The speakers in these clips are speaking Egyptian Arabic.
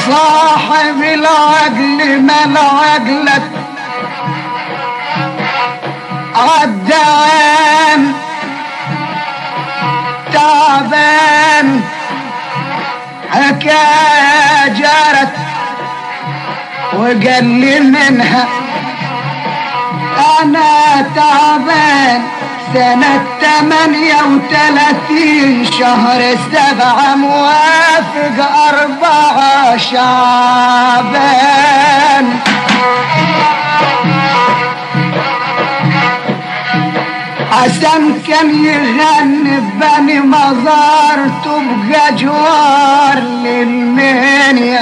صاحب العقل ما العقلك عدان تعبان حكاية جرت وقال لي منها انا تعبان سنة تمانية وتلاتين شهر سبعة موافق أربعة شعبان حسن كان يغني بني مزار تبقى جوار للمنيا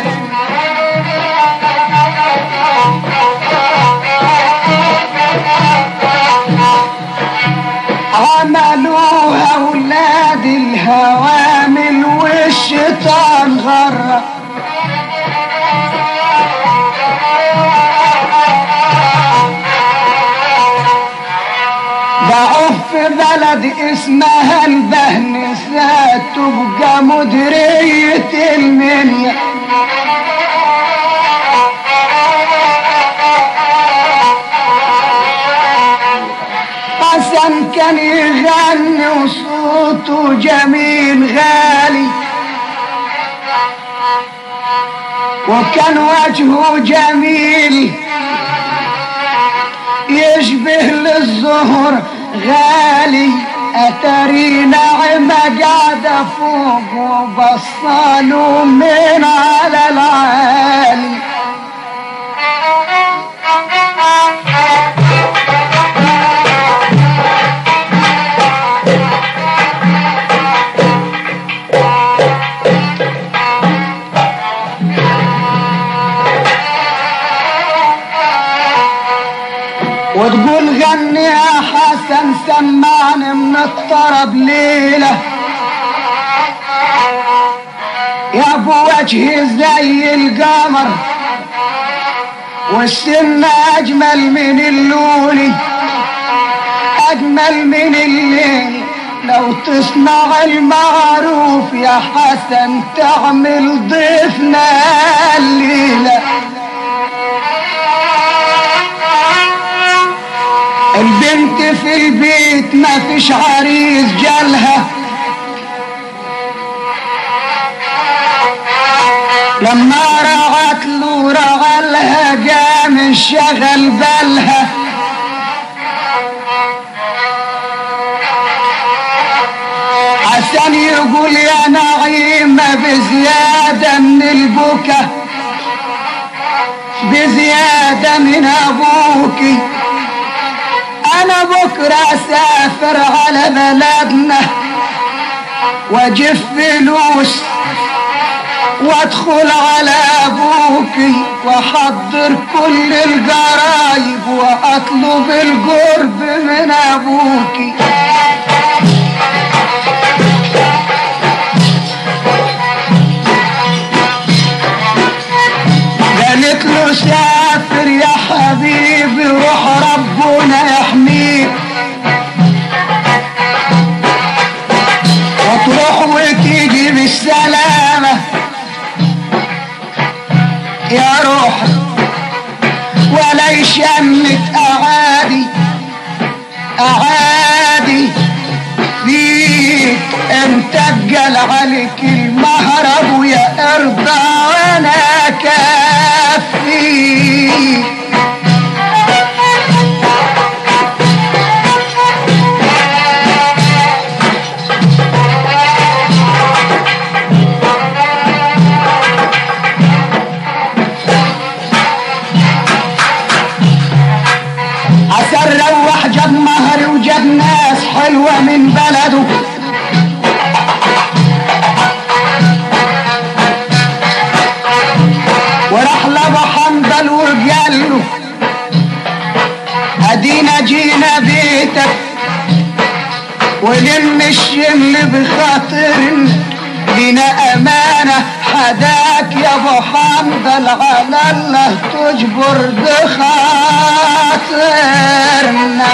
عملوها ولاد الهوامل والشيطان غرق ضعوا في بلد اسمها البهنسات تبقى مديرية المنيا حسن كان يغني وصوته جميل غالي وكان وجهه جميل يشبه للزهر غالي أتري نعمة قاعدة فوق وبصاله من على العالي وتقول غني يا حسن سمعني من الطرب ليلة يا ابو وجهي زي القمر والسن اجمل من اللولي اجمل من الليل لو تصنع المعروف يا حسن تعمل ضيفنا الليله البنت في البيت ما فيش عريس جالها لما رعت له رعلها قام شغل بالها عشان يقول يا نعيمة بزيادة من البكا بزيادة من أبوكي انا بكرة اسافر على بلدنا واجيب فلوس وادخل على ابوكي واحضر كل الجرايب واطلب القرب من ابوكي قالت له سافر يا حبيبي روح ربنا يحميك وتروح وتيجي بالسلامة يا روح ولا يشمت أعادي أعادي فيك انت الجل عليك المهرب ويا ارضى وانا كافي عسر روح جاب مهر وجاب ناس حلوة من بلده وراح لابو حنظل وقال له ادينا جينا بيتك ولم الشمل بخاطر لنا امانه حداك يا ابو حنظل على الله تجبر بخاطرنا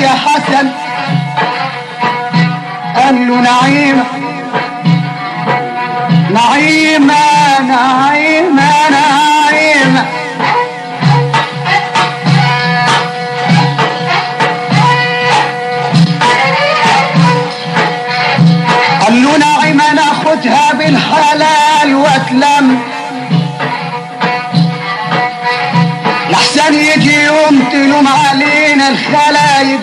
يا حسن قال له نعيمة نعيمة نعيمة نعيمة قال له نعيمة ناخدها بالحلال واتلم لحسن يجي يوم تلوم علينا الخلايق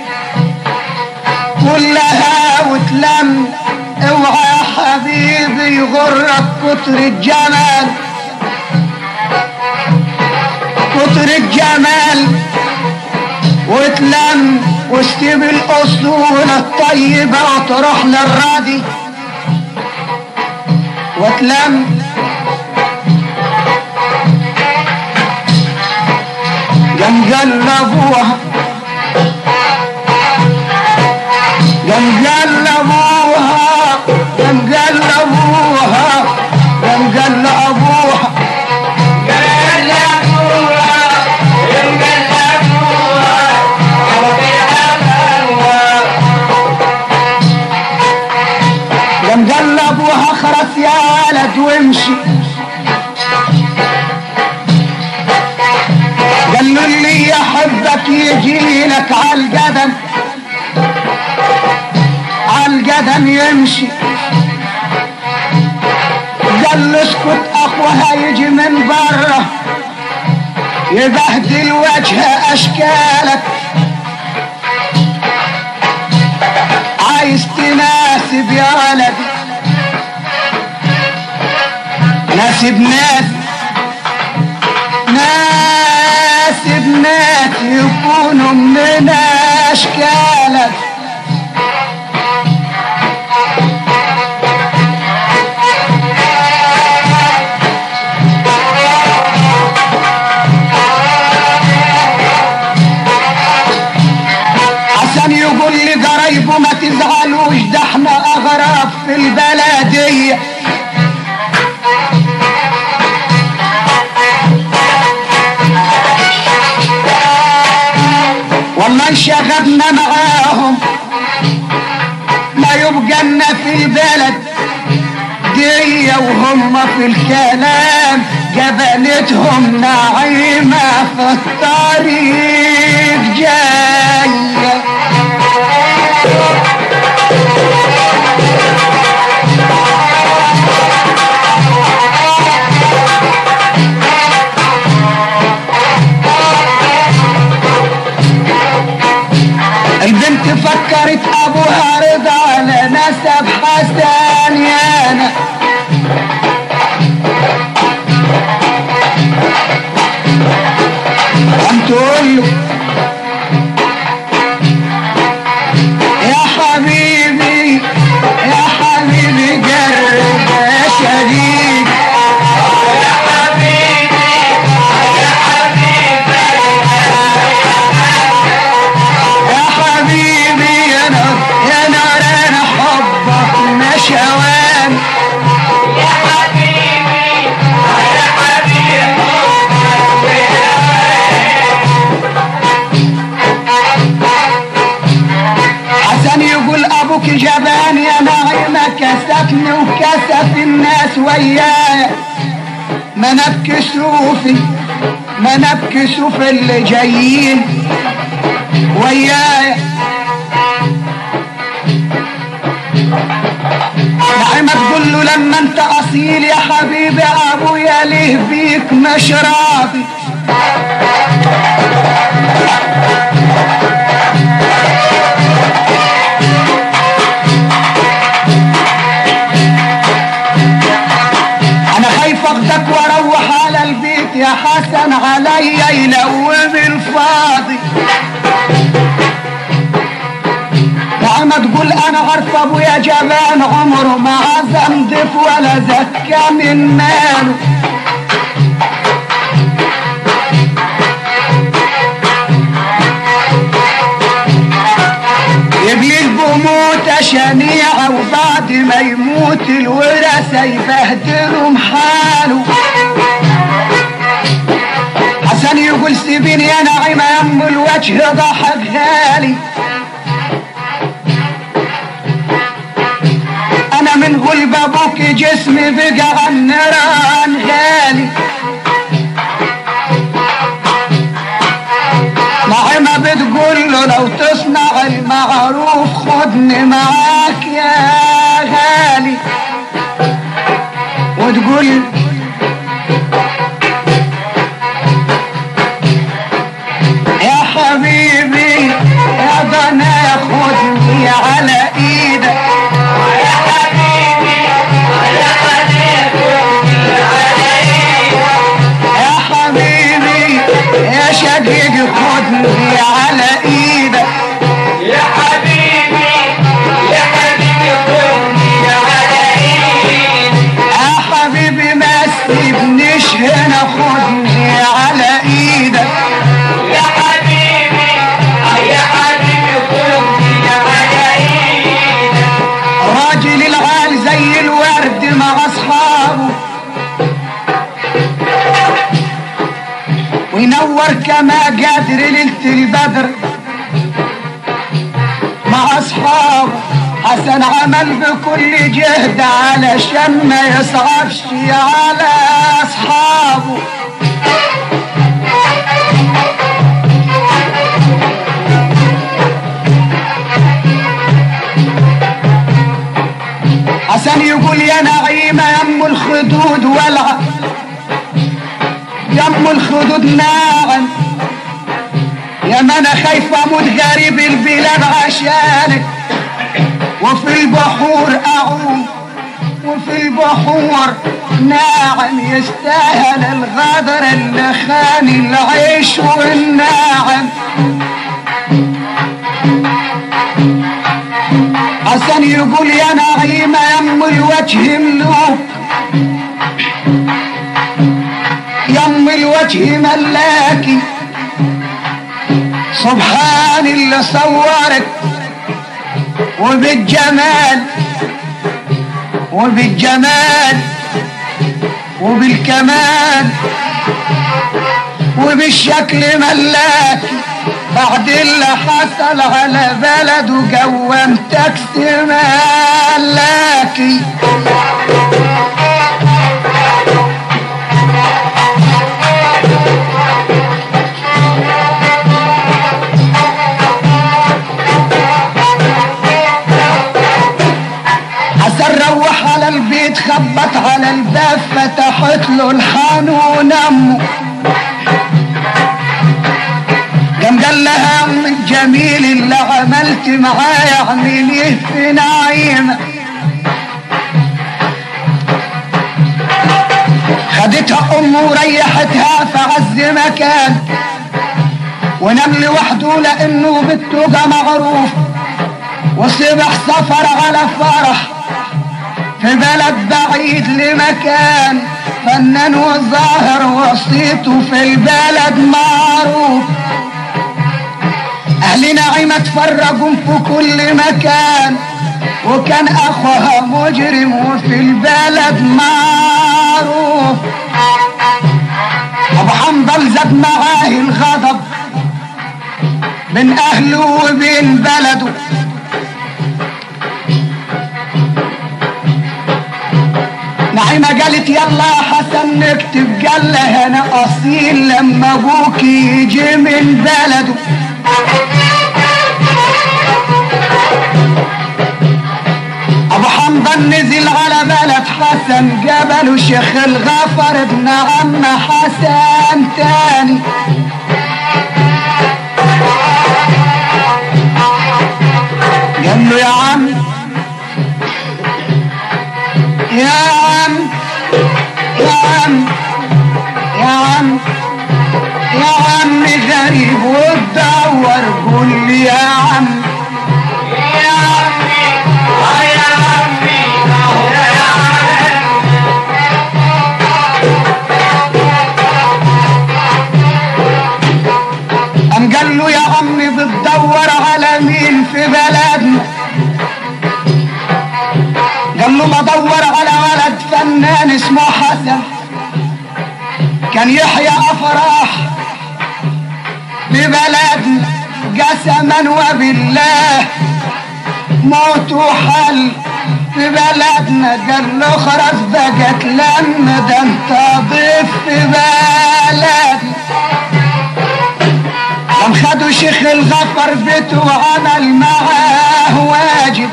كلها وتلم اوعى يا حبيبي يغرك كتر الجمال كتر الجمال وتلم واسيب الاصول الطيبة وتروح للراضي وتلم قام قلبوها قام قلبوها قام قلبوها قام قلبوها قام قلبوها خرس يا ولد وامشي قال له اللي يحبك يجي لك على القدم على القدم يمشي قال له اسكت اخوها يجي من بره يبهدل وجه اشكالك عايز تناسب يا ولدي ناسب ناس ناسب ناس يكونوا من اشكالك عشان يقول لي قرايبه ما تزعلوش ده احنا اغراب في البلديه والله انشغلنا معاهم ما يبقى في البلد دي وهم في الكلام جبلتهم نعيمة في الطريق جاية البنت فكرت ابوها رضا على نسب حسن يانا قام تقول له يا حبيبي يا حبيبي جرب يا شريك يا حبيبي يا حبيبي يا حبيبي يا نار يا نار انا حبك نشوان يا حبيبي يا حبيبي حسن يقول ابوك جبان يا نعيمة كسفني وكسف الناس وياي ما نبكي سوفي ما نبكي سوف اللي جايين وياي نعمة تقول له لما انت اصيل يا حبيبي ابويا ليه بيك مش راضي انا خايف اخدك واروح على البيت يا حسن عليا يلوم الفاضي نعمة تقول انا عارفه ابويا جبان عمره ما عزم ضيف ولا زكى من ماله يبلي بموت شنيعة وبعد ما يموت الورثة يبهدلهم حاله حسن يقول سيبيني يا نعيمة يم الوجه ضحك غالي باقي جسمي بقى النيران غالي نعمة بتقول له لو تصنع المعروف خدني معاك يا غالي وتقول يا حبيبي يا ضنا خدني على ايدك يا حبيبي يا يا حبيبي يا شقيق خدني على ايدك يا حبيبي يا حبيبي خدني على ايدي يا حبيبي ما تسيبنيش هنا خدني على ايدك يا حبيبي يا حبيبي خدني على ايدي راجل العال زي الورد مع اصحابه وينور كما قادر ليلة البدر مع اصحابه حسن عمل بكل جهد علشان ما يصعبش على اصحابه حسن يقول يا نعيمة يا ام الخدود ولعة يا ام الخدود ناعم يا ما انا خايف اموت غريب البلاد عشانك وفي البحور اعوم وفي البحور ناعم يستاهل الغدر اللي خان العيش والناعم حسن يقول يا نعيمة يا ام الوجه ملوك يا ام الوجه ملاكي سبحان اللي صورك وبالجمال وبالجمال وبالكمال وبالشكل ملاك بعد اللي حصل على بلده قومتك ملاكي حسن روح على البيت خبط على الباب فتحت له الحانون امه قام قال لها ام الجميل اللي عملت معايا اعمليه في نعيمه خدتها امه وريحتها في عز مكان ونام لوحده لانه بالتوجه معروف وصبح سفر على فرح في بلد بعيد لمكان فنان وظاهر وصيته في البلد معروف اهل نعيمة اتفرجوا في كل مكان وكان اخوها مجرم وفي البلد معروف ابو حنظل زاد معاه الغضب بين اهله وبين بلده نعيمة قالت يلا يا حسن نكتب قال لها انا اصيل لما ابوك يجي من بلده ابو حمضان نزل على بلد حسن جبله شيخ الغفر ابن عم حسن تاني قال له يا عم يا عم يا عم يا عم يا عم غريب وتدور قول لي يا عم يا عمي آه يا عمي آه يا عمي قام قال له يا عمي بتدور على مين في بلدنا قال له بدور على ولد فنان اسمه حسن كان يحيى افراح في بلدنا قسما وبالله موت حل في بلدنا قال له خلاص بقت لما ده انت ضيف في بلدنا قام خدوا شيخ الغفر بيته وعمل معاه واجب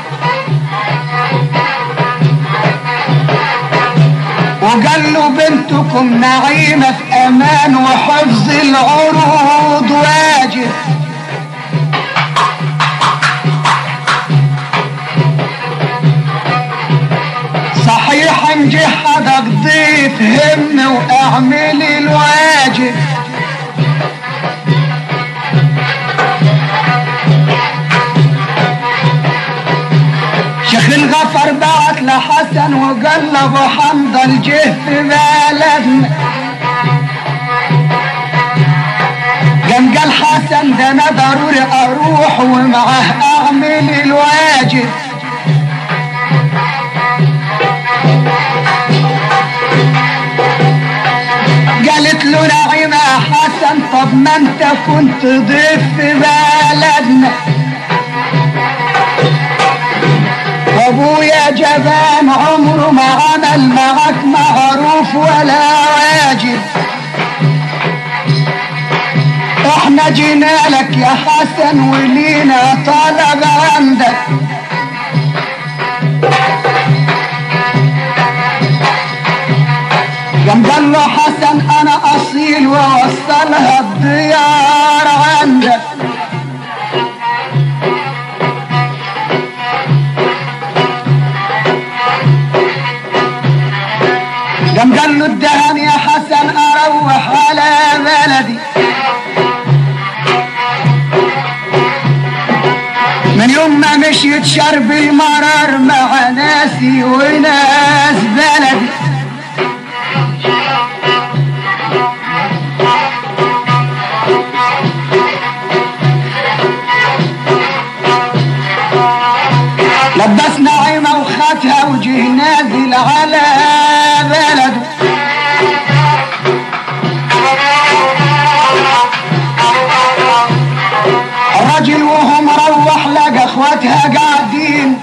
وقال له بنتكم نعيمة في امان وحفظ العروض واجب صحيح انجح حدك ضيف هم واعمل الواجب شيخ الغفر بعت لحسن وقال له ابو حمد جه في بلدنا قام قال حسن ده انا ضروري اروح ومعاه اعمل الواجب قالت له نعيمة يا حسن طب ما انت كنت ضيف في بلدنا وابويا جبان عمره ما عمل معك معروف ولا واجب احنا جينا لك يا حسن ولينا طلب عندك قام قال له حسن انا اصيل واوصلها الديار عندك قام قال له الدهن يا حسن اروح على بلدي من يوم ما مشيت شرب المرار مع ناسي وناس بلدي لبس نعيمة وخاتها وجه نازل على بلده الرجل وهو مروح لقى اخواتها قاعدين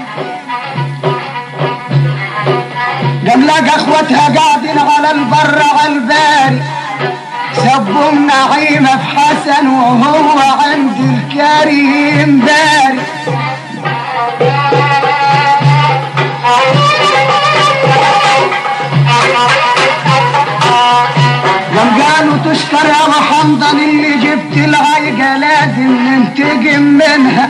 قام لقى اخواتها قاعدين على البر على الباري سبوا نعيمة في حسن وهو عند الكريم باري قام قالوا تشكر يا ابو حمضان اللي جبت العيقة لازم ننتقم منها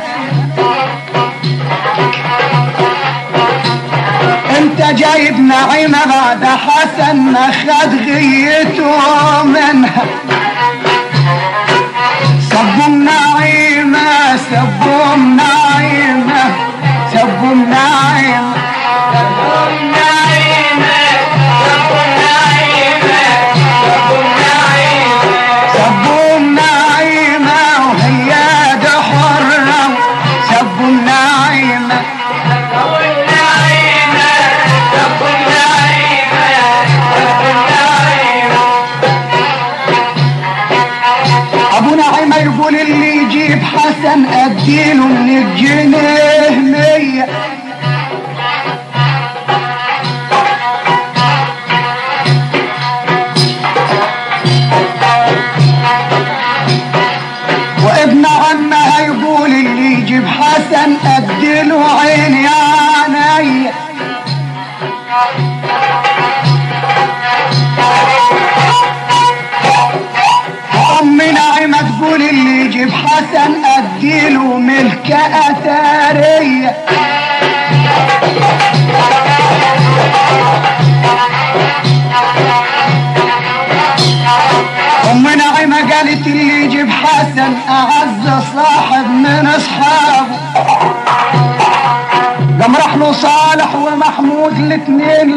انت جايب نعيمة بعد حسن ما خد غيته منها سبهم نعيمة سبهم نعيمة سبهم نعيمة سبهم نعيمة وهي ده حرة سبهم نعيمة ابو نعيمة يقول اللي يجيب حسن اديله من الجنيه مية وابن عمها يقول اللي يجيب حسن اديله عين يا عينيا ام نعمة تقول اللي يجيب حسن اديله ملك اثرية ام نعمة قالت اللي يجيب حسن اعز صاحب من اصحابه قام راح له صالح ومحمود الاتنين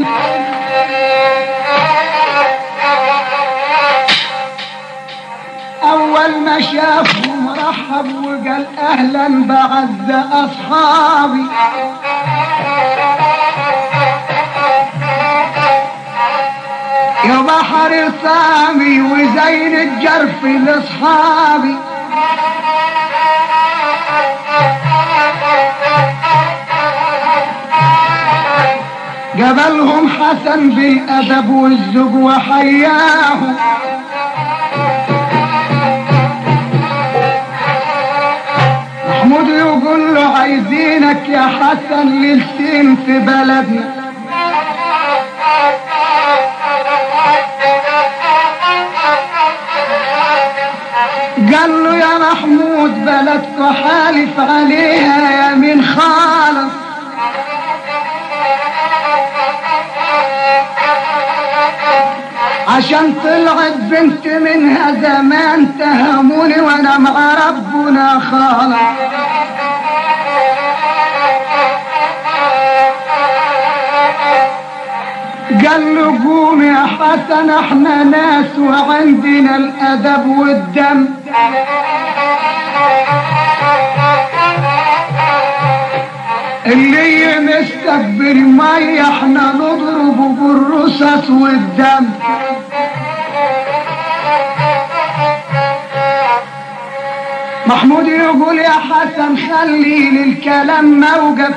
اول ما شافهم رحب وقال اهلا بعز اصحابي يا بحر سامي وزين الجرف لاصحابي قابلهم حسن بالأدب والذوق وحياهم محمود يقول له عايزينك يا حسن ليلتين في بلدنا قال له يا محمود بلدك حالف عليها يا من خالص عشان طلعت بنت منها زمان تهموني وانا مع ربنا خالص قال له قوم يا حسن احنا ناس وعندنا الادب والدم اللي يمسك بالمية احنا نضربه بالرصاص والدم محمود يقول يا حسن خلي للكلام موقف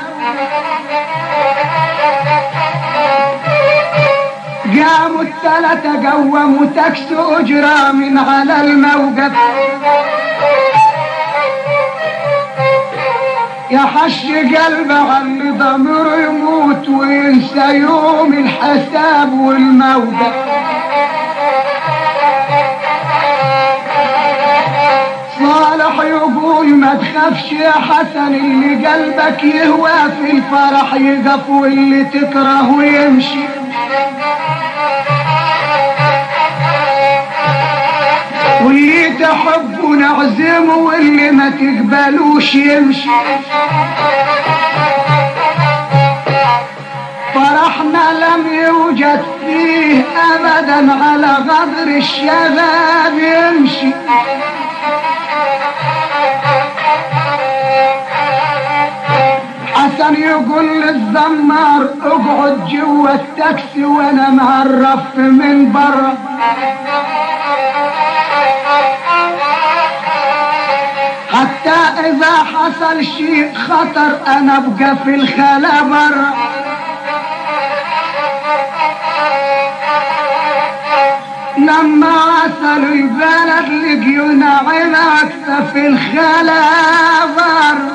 قاموا الثلاثة قوموا تكس أجرة من على الموقف يا حش قلبه على ضميره يموت وينسى يوم الحساب والموقف صالح يقول ما تخافش يا حسن اللي قلبك يهوى في الفرح يقف واللي تكرهه يمشي واللي تحبه نعزمه واللي ما تقبلوش يمشي فرحنا لم يوجد فيه ابدا على غدر الشباب يمشي حسن يقول للزمار اقعد جوا التاكسي وانا معرف من برا حتى اذا حصل شيء خطر انا ابقى في الخلا برا لما وصلوا البلد لقيوا نعيم اكثر في الخلا برا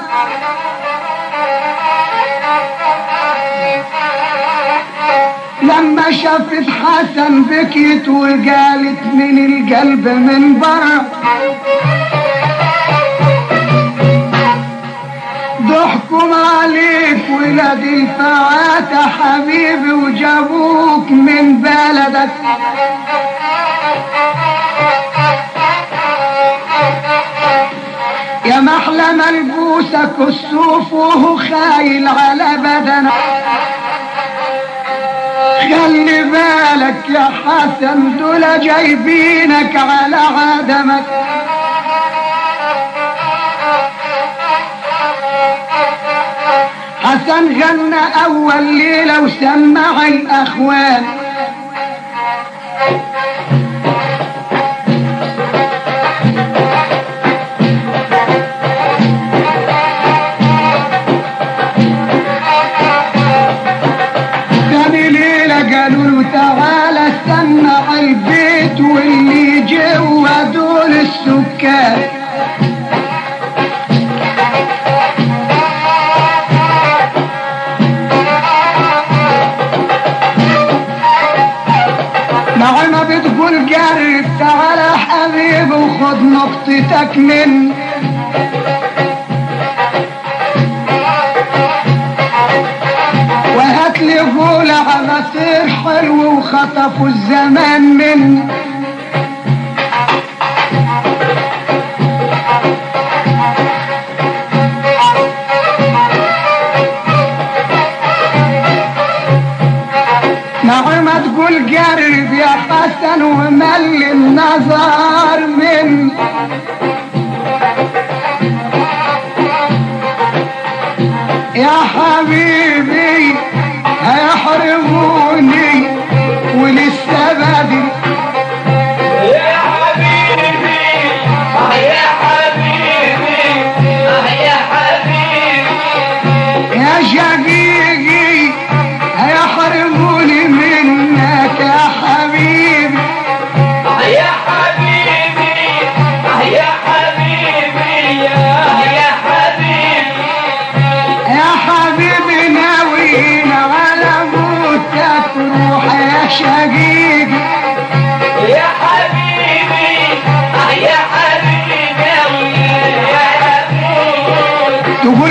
لما شافت حسن بكيت وقالت من القلب من برا ضحكم عليك ولاد الفواتة حبيبي وجابوك من بلدك يا محلى ملبوسك الصوف وهو خايل على بدنك خلي بالك يا حسن دول جايبينك على عدمك حسن غنى اول ليلة وسمع الاخوان تاني ليلة قالوا له تعالى سمع البيت واللي جوا دول السكان نعمة بتقول قرب تعالى حبيبي وخد نقطتك من وهات لي غولة على سير حلو وخطفوا الزمان من نعمة تقول قرب يا حسن ومل النظر من يا حبيبي هيحرموني ولسه بدري يا حبيبي آه يا حبيبي آه يا حبيبي يا شقيقي هيحرموني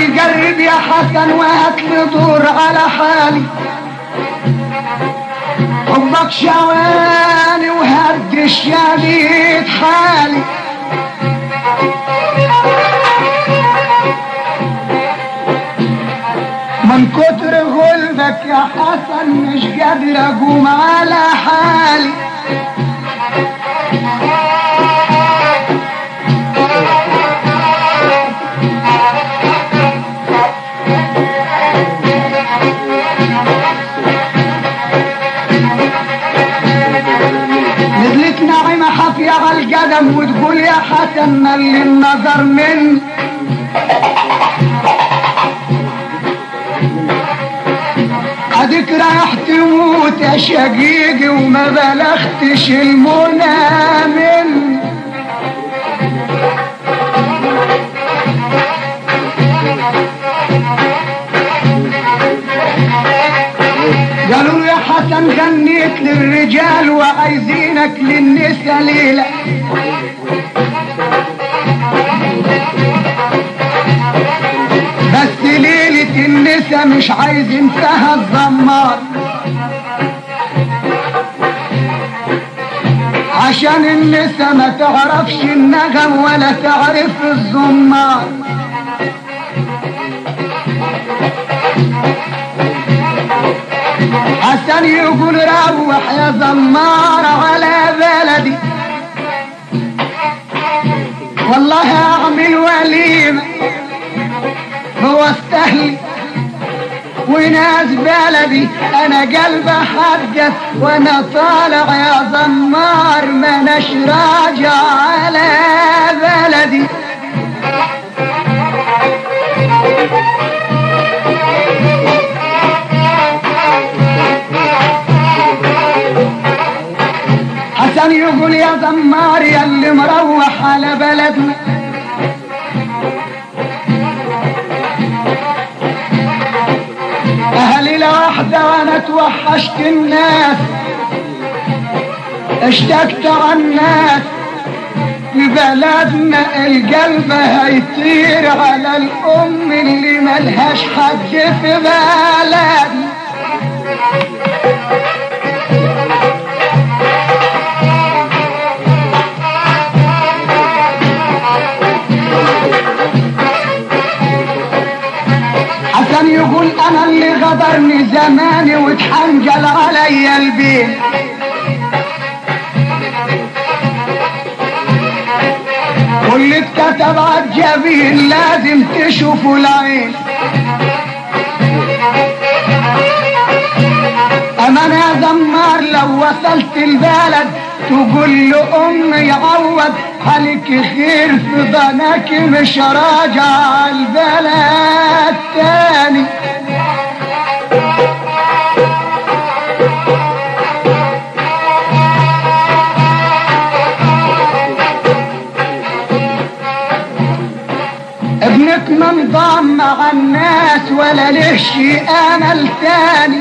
لي قرب يا حسن وهات لي دور على حالي حبك شواني وهد الشديد حالي من كتر غلبك يا حسن مش قادر اقوم على حالي نزلت ناعمة حافية على القدم وتقول يا حسن ملي النظر مني اديك رايح تموت يا شقيقي وما بلغتش المنى مني قالوا له يا حسن غنيت للرجال وعايزينك للنساء ليلة بس ليلة النساء مش عايز انتهى الزمار عشان النساء ما تعرفش النغم ولا تعرف الزمار حسن يقول روح يا زمار على بلدي والله اعمل وليمة هو استهلي وناس بلدي انا قلبي حدث وانا طالع يا زمار ما نش راجع على بلدي حسن يقول يا زمار يا اللي مروح على بلدنا اهلي لوحدة وانا توحشت الناس اشتقت على الناس في بلدنا القلب هيطير على الام اللي ملهاش حد في بلدنا حسن يقول انا اللي غدرني زماني واتحنجل عليا البيت واللي اتكتب عالجبين لازم تشوفوا العين اما انا يا زمار لو وصلت البلد تقول له امي عوض عليك خير في ضناك مش راجع البلد تاني ابنك منضم مع الناس ولا ليش امل تاني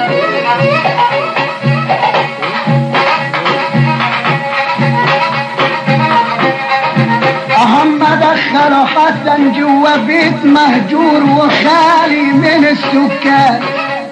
اهم دخلوا حسن جوا بيت مهجور وخالي من السكان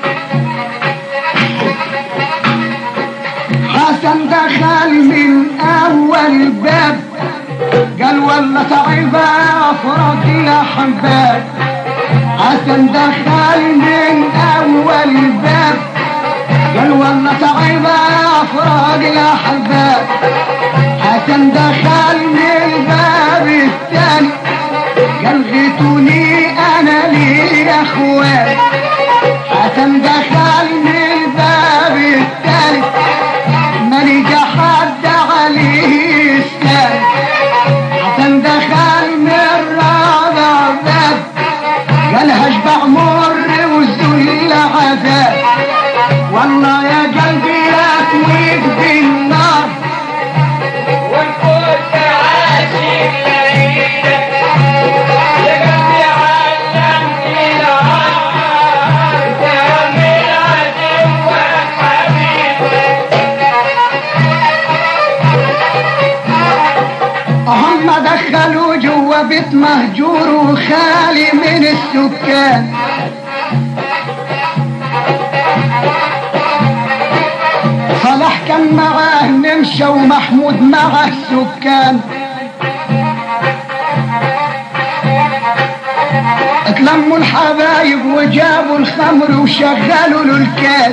حسن دخل من اول باب قال والله تعب افرق الاحباب حسن دخل من اول باب قال والله تعب افرق الاحباب حسن دخل من الباب الثاني قال غيتوني انا لي يا اخوان حسن دخل من الباب الثالث ما لقى حد عليه الثالث حسن دخل من الرابع باب قال هشبع مر والذل عذاب والله يا قلبي لا تويك بالنار والكل عاشق ليلك يا قلبي علمني العار تعمل عجيب بيت مهجور وخالي من السكان صلاح كان معاه نمشى ومحمود معاه سكان اتلموا الحبايب وجابوا الخمر وشغلوا له الكاس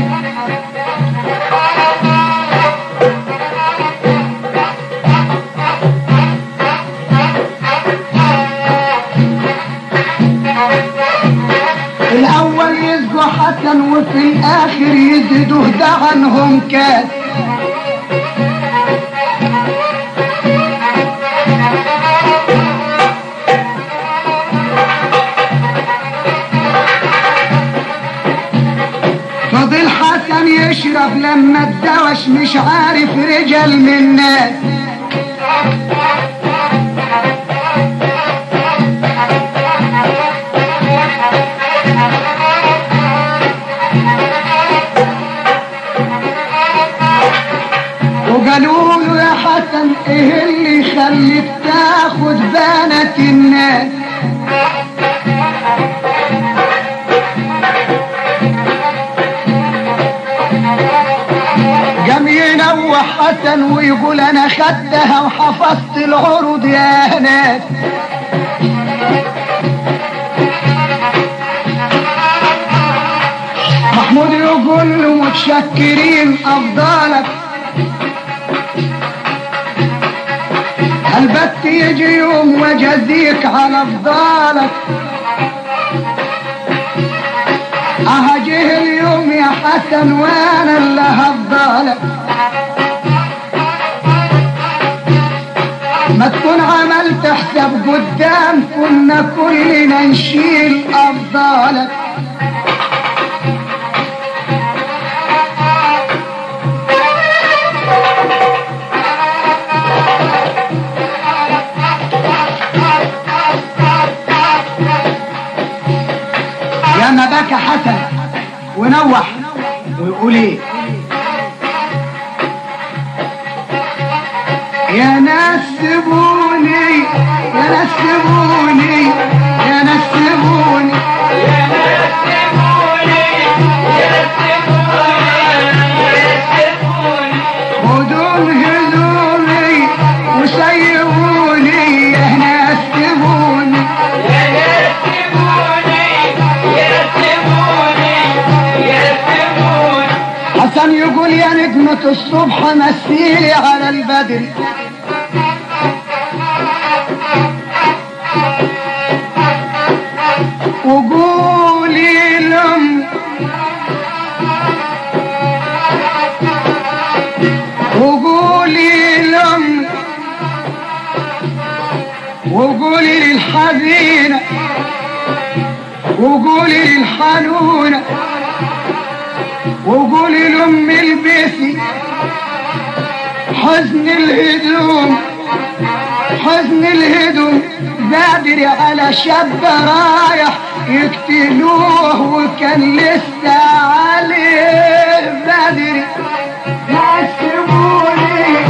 الاول يسقوا حسن وفي الاخر يزيدوا ده عنهم كاس فضل حسن يشرب لما الدوش مش عارف رجال من ناس وقالوا له يا حسن ايه اللي يخليك تاخد بنات الناس قام ينوح حسن ويقول انا خدتها وحفظت العروض يا ناس محمود يقول له متشكرين افضالك البت يجي يوم وجزيك على افضالك اهجه اليوم يا حسن وانا اللي هفضلك ما تكون عملت حساب قدام كنا كلنا نشيل افضالك يا ما بكى حسن ونوح ويقول ايه يا ناس سيبوني يا ناس سيبوني يا ناس سيبوني خدوا هدومي وسيبوني يا ناس سيبوني حسن يقول يا نجمة الصبح مسيلي على البدر وقولي لهم وقولي لهم وقولي للحزينة وقولي للحنونة وقولي لأم البيسي حزن الهدوم حزن الهدوم بادر على شاب رايح يقتلوه وكان لسه عليه بادر يحسبوني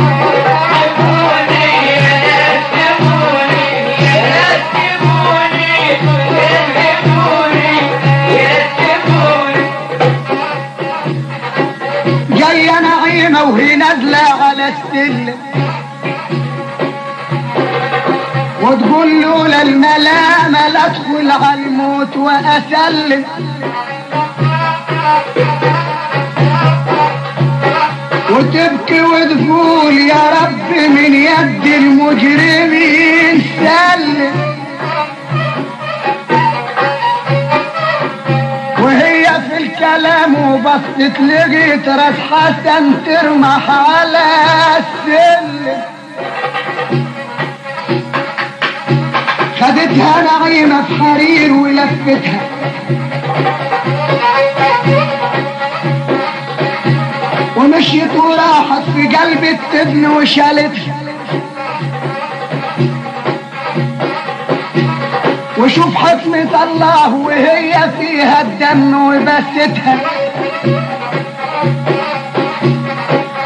جاية نعيمة وهي نازلة على السلم وتقول لولا الملامة لا ادخل على الموت واسلم وتبكي وتقول يا رب من يد المجرمين سلم وهي في الكلام وبصت لقيت راس حسن ترمح على السلم خدتها نعيمة في حرير ولفتها ومشيت وراحت في قلب التبن وشالتها وشوف حكمة الله وهي فيها الدم وبستها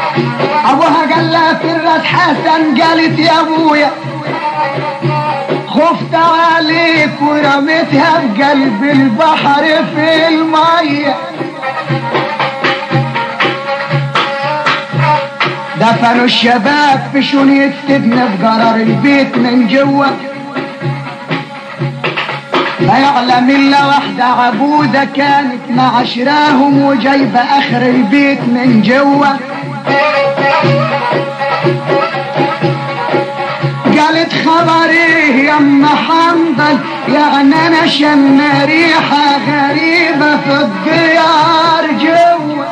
ابوها قال لها في الراس حسن قالت يا ابويا خفت عليك ورميتها بقلب البحر في الميه دفنوا الشباب في شنية سجن بقرار البيت من جوا ما يعلم الا واحدة عبودة كانت مع شراهم وجايبة اخر البيت من جوا قالت خبر ايه يا ام حنظل يعني انا شم ريحة غريبة في الديار جوا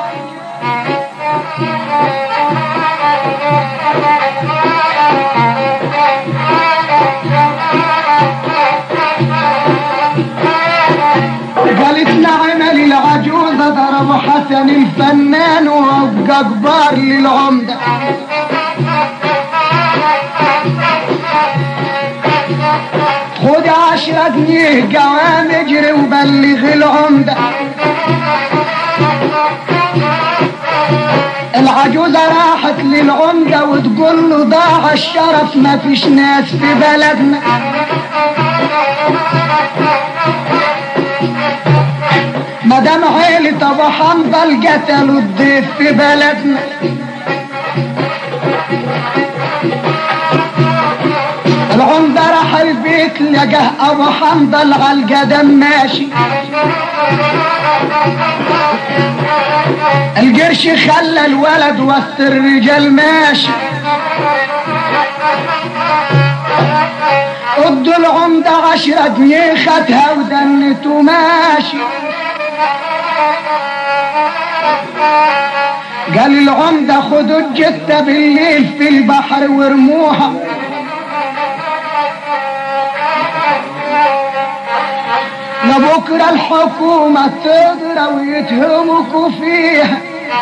قالت نعم للعجوزة ضرب حسن الفنان وابقى كبار للعمدة خد عشرة جنيه قوام اجري وبلغ العمدة العجوزة راحت للعمدة وتقول له ضاع الشرف ما فيش ناس في بلدنا مدام عيلة ابو حنظل قتلوا الضيف في بلدنا العمدة راح البيت لقاه ابو حنظل على القدم ماشي القرش خلى الولد وسط الرجال ماشي ادوا العمدة عشرة جنيه خدها ودنته ماشي قال العمدة خدوا الجتة بالليل في البحر وارموها لبكرة الحكومة تقدر ويتهمكوا فيها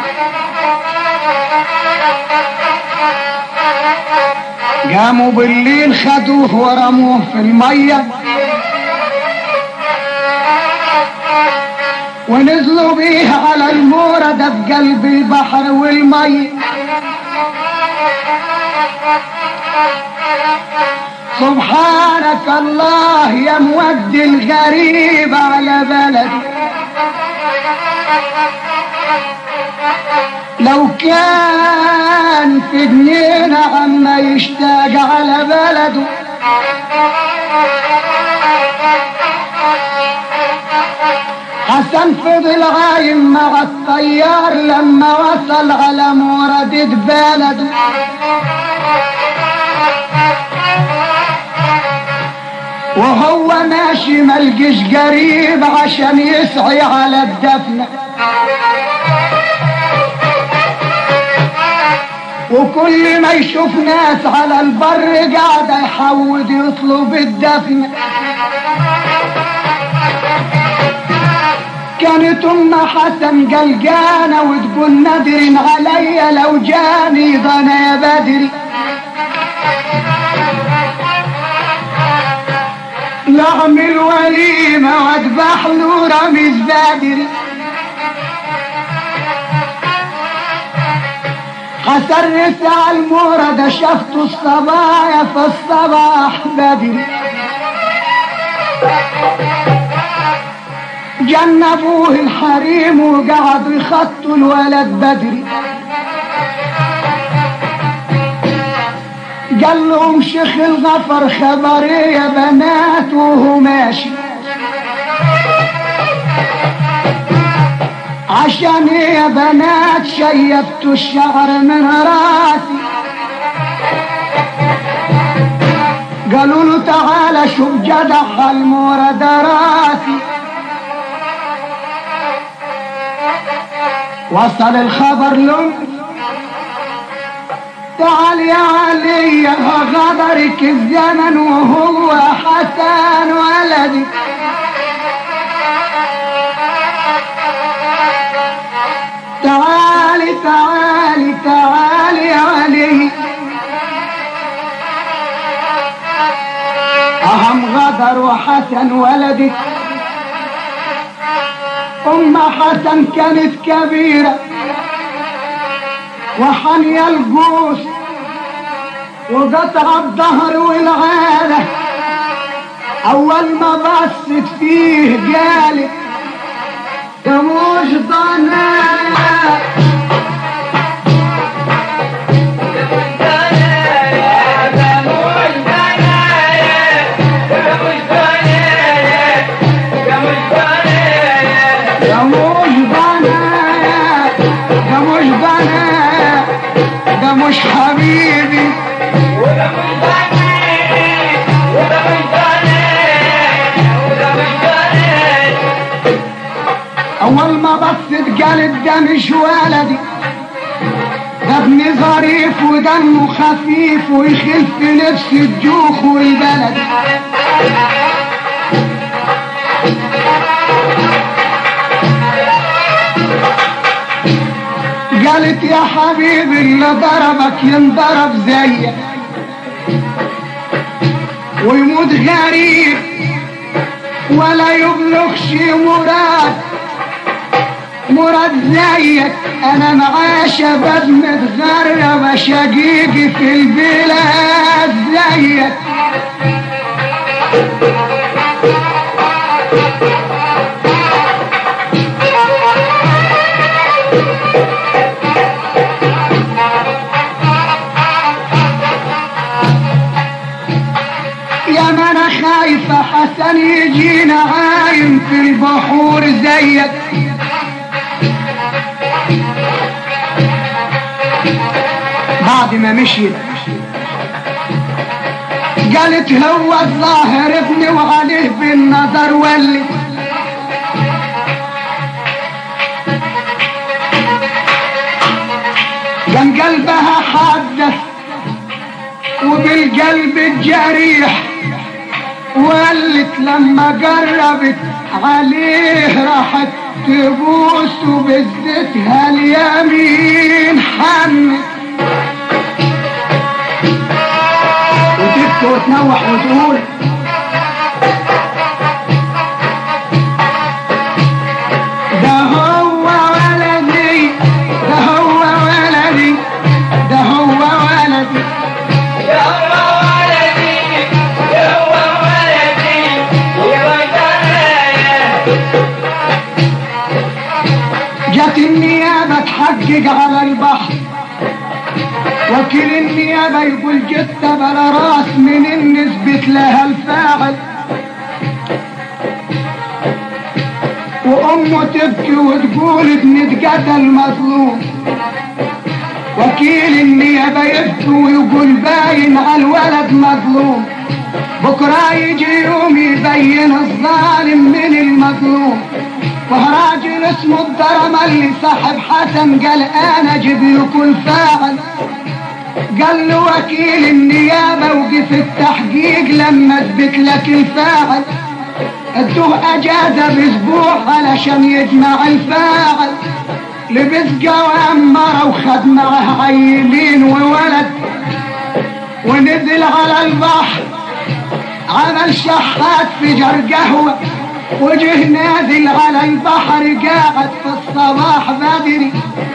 قاموا بالليل خدوه ورموه في المية ونزلوا بيه على الموردة في قلب البحر والمي سبحانك الله يا مودي الغريب على بلد لو كان في جنينة عما يشتاق على بلده حسن فضل عايم مع الطيار لما وصل على موردة بلده وهو ماشي ملقش قريب عشان يسعي على الدفنة وكل ما يشوف ناس على البر قاعد يحود يطلب الدفن كانت ام حسن قلقانه وتقول ندر عليا لو جاني ضنا يا بدري نعمل وليمه واذبح له رمز بدري خسرت على المورد شفت الصبايا في الصباح بدري جنبوه الحريم وقعدوا يخطوا الولد بدري قال لهم شيخ الغفر خبر إيه يا بنات وهو ماشي عشان إيه يا بنات شيبت الشعر من راسي قالوا له تعالى شوف جدع المورد راسي وصل الخبر له تعال يا علي غدرك الزمن وهو حسن ولدي تعالي تعالي تعالي يا علي أهم غدر وحسن ولدك أم حسن كانت كبيرة وحني القوس وقطع الظهر والعالة اول ما بصت فيه قالت يا مش ضنايا يا مش ضنايا يا مش ضنايا ده مش حبيبي اول ما بصت قالت ده مش ولدي ده ابن ظريف ودمه خفيف ويخف في نفس الجوخ والبلد قالت يا حبيبي اللي ضربك ينضرب زيك ويموت غريب ولا يبلغش مراد مراد زيك انا معاه شباب متغرب شقيقي في البلاد زيك يا ما انا خايفة حسن يجينا عايم في البحور زيك بعد ما مشيت قالت هو الظاهر ابني وعليه بالنظر ولي كان قلبها حادث وبالقلب الجريح ولت لما قربت عليه راحت تبوس وبزتها اليمين حنت وتبكي وتنوح وتقول ده هو ولدي ده هو ولدي ده هو ولدي جت النيابة تحقق على البحر وكيل النيابة يقول جت بلا راس من نثبت لها الفاعل وأمه تبكي وتقول ابني اتقتل مظلوم وكيل النيابة يبكي ويقول باين على الولد مظلوم بكرة يجي يوم يبين الظالم من المظلوم وراجل اسمه الدرم اللي صاحب حسن قال انا اجيب لكم الفاعل قال له وكيل النيابة وقف التحقيق لما اثبت لك الفاعل ادوه اجازة باسبوع علشان يجمع الفاعل لبس قوام مرة وخد معه عيلين وولد ونزل على البحر عمل شحات في جر قهوة وجه نازل على البحر قاعد في الصباح بدري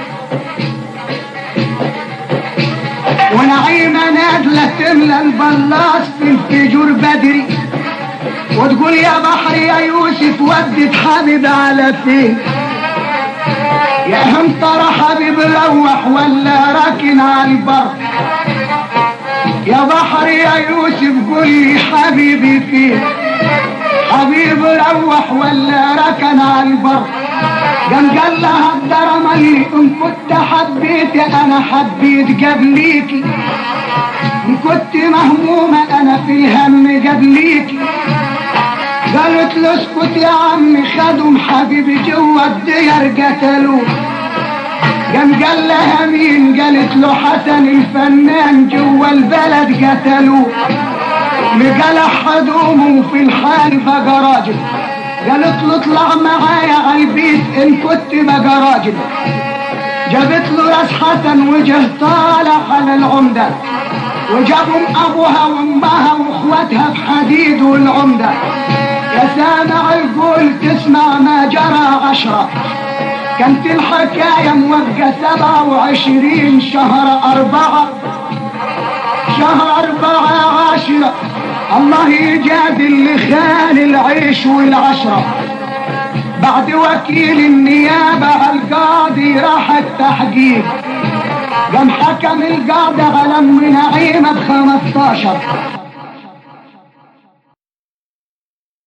ونعيمة نازلة تملى البلاص في الفجور بدري وتقول يا بحر يا يوسف ودت حبيب على فين يا هم ترى حبيب روح ولا راكن على البر يا بحر يا يوسف قول لي حبيبي فين حبيب روح ولا ركن على البر قام قال لها الدرم اللي ان كنت حبيت انا حبيت قبليكي ان كنت مهمومة انا في الهم قبليكي قالت له اسكت يا عمي خدهم حبيبي جوا الدير قتلوه قام قال لها مين قالت له حسن الفنان جوا البلد قتلوه لقلع هدومه في الحال بقى راجل قالت له اطلع معايا على البيت ان كنت بقى راجل جابت له راس حسن وجه طالع على العمدة وجابهم ابوها وامها واخواتها بحديد والعمدة يا سامع القول تسمع ما جرى عشرة كانت الحكاية موقع سبعة وعشرين شهر أربعة شهر أربعة عشرة الله يجاد اللي خان العيش والعشرة بعد وكيل النيابة على القاضي راح التحقيق قام حكم القاضي على ام نعيمة بخمستاشر